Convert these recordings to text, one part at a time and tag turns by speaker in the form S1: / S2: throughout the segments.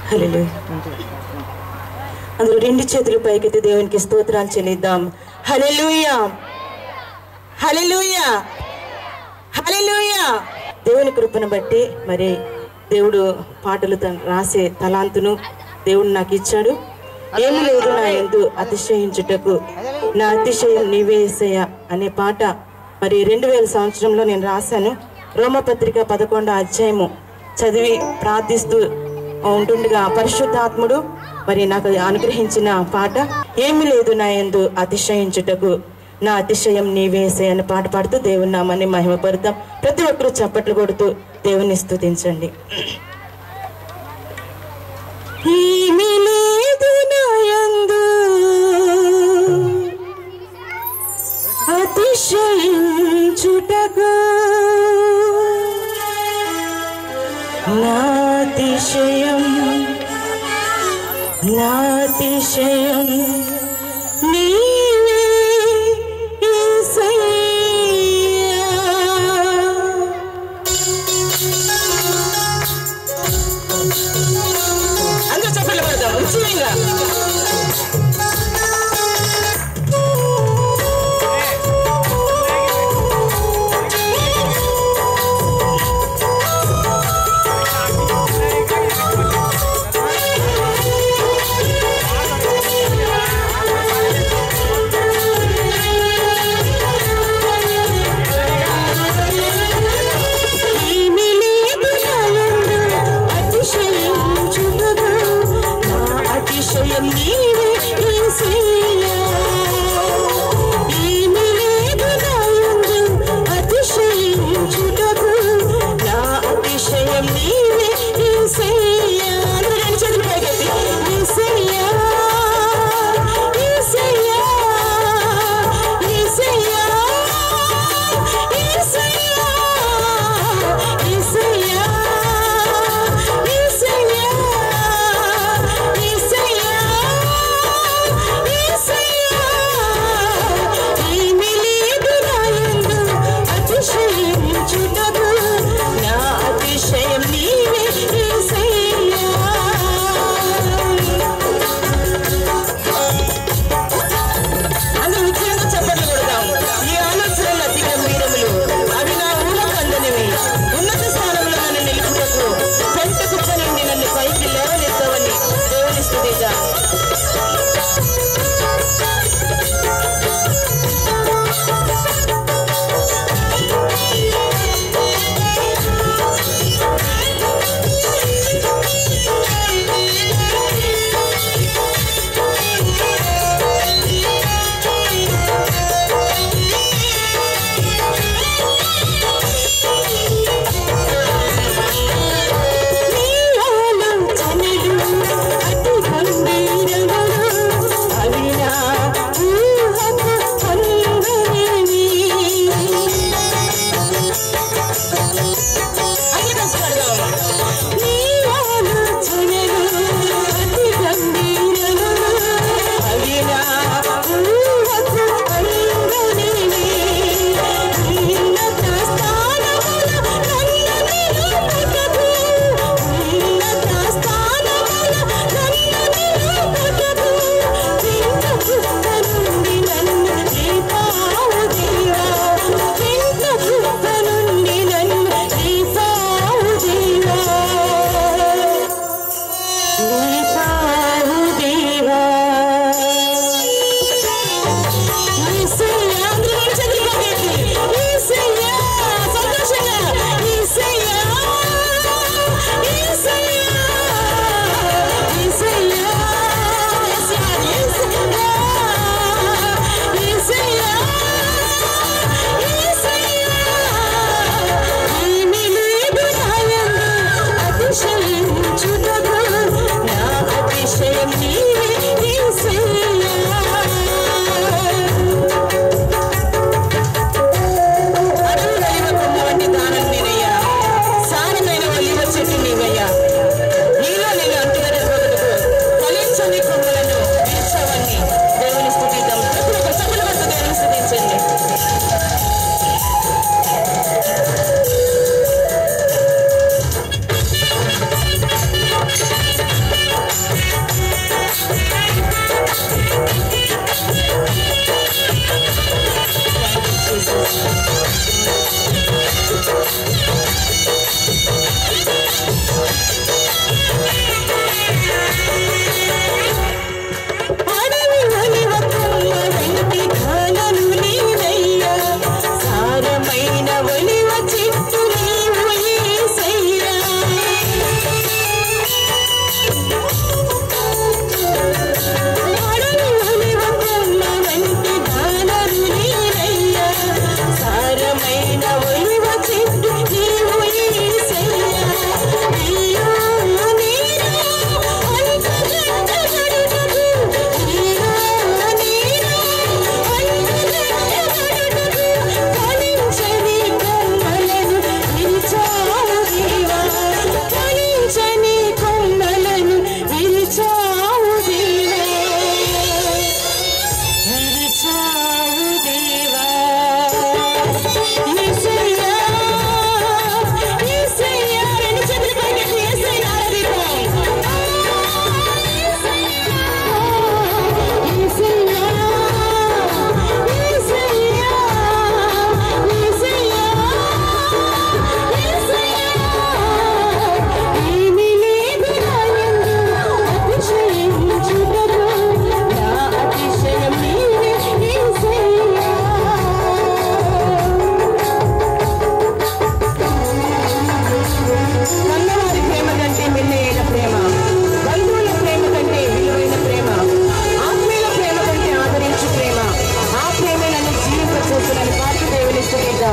S1: హల్లెలూయా అందులో రెండు చేతులు పైకెత్తి దేవునికి స్తోత్రాలు చెల్లిద్దాం హల్లెలూయా హల్లెలూయా హల్లెలూయా దేవుని కృపను బట్టి మరి దేవుడు పాటలు తన- రాసే తలాంతును దేవుడు నాకు ఇచ్చాడు ఏమి లేదు నా ఎందు అతిశయించుటకు నా అతిశయం నీవేసయ అనే పాట మరి రెండు వేల సంవత్సరంలో నేను రాశాను రోమపత్రిక పదకొండో అధ్యాయము చదివి ప్రార్థిస్తూ ఉంటుండగా పరిశుద్ధాత్ముడు మరి నాకు అనుగ్రహించిన పాట ఏమి లేదు నా ఎందు అతిశయించుటకు నా అతిశయం నీవేసే అని పాట పాడుతూ దేవుని నామాన్ని మహిమపడతాం ప్రతి ఒక్కరూ చప్పట్లు కొడుతూ దేవుని స్తుతించండి ఏమీ లేదు నా యందు అతిశయించుటకు నా అతిశయం నా అతిశయం నీవే యేసయ్యా. అందరూ చప్పట్లు పడదాం ఉచితంగా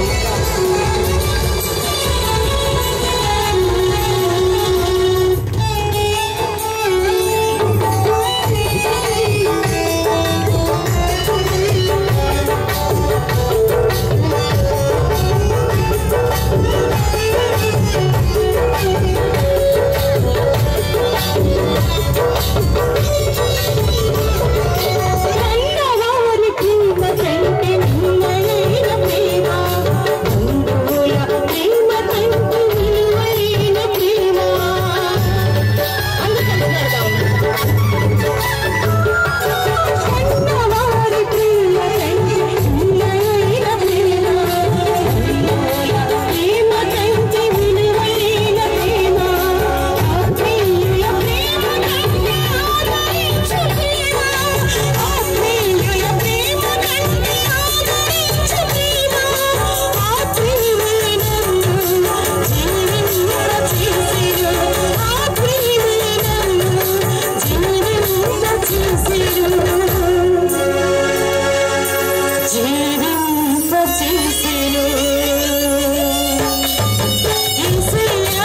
S2: కన్నవారి ప్రేమ కంటే నిమ్మలైన ప్రేమ బంధువుల ప్రేమ కంటే విలువైన ప్రేమ కన్నవారి ప్రేమ కంటే నిమ్మలైన ప్రేమ బంధువుల ప్రేమ కంటే విలువైన ప్రేమ ఆత్మీయుల ప్రేమ కంటే ఆదరించు ప్రేమ ఆత్మీయుల ప్రేమ కంటే ఆదరించు ప్రేమ ఆత్మీయుల నన్ను జీవింప చేసిరు ఆత్మీయుల నన్ను జీవింప చేసిరు జీవింప చేసిరు యేసయ్యా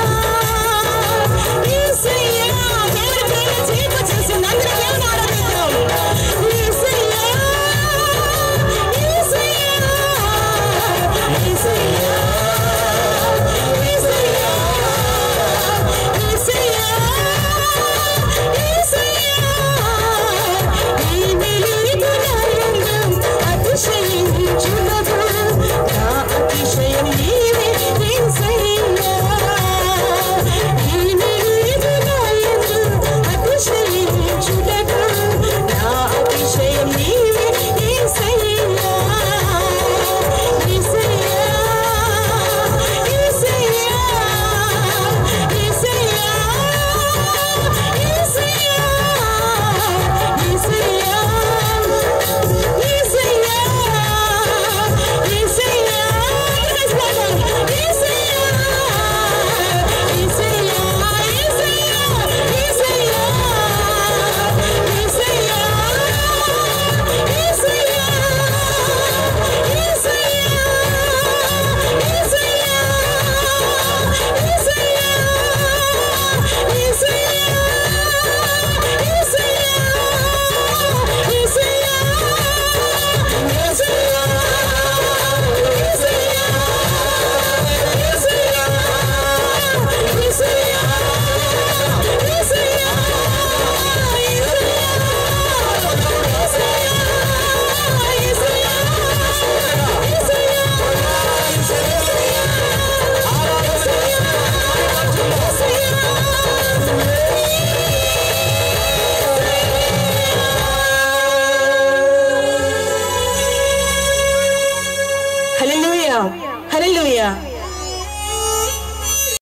S2: యేసయ్యా దేవుని ప్రేమ జీవింప చేసింది అందరూ దేవుని ఆరాధిద్దాం యేసయ్యా యేసయ్యా యేసయ్యా యేసయ్యా యేసయ్యా యేసయ్యా నీ వెలుగు నాయందు అతిశయించునకు నా అతిశయం నీవే యేసయ్యా నీ వెలుగు నాయందు అతిశయించునకు నా అతిశయం నీవే యేసయ్యా యేసయ్యా యేసయ్యా యేసయ్యా
S1: హల్లెలూయా హల్లెలూయా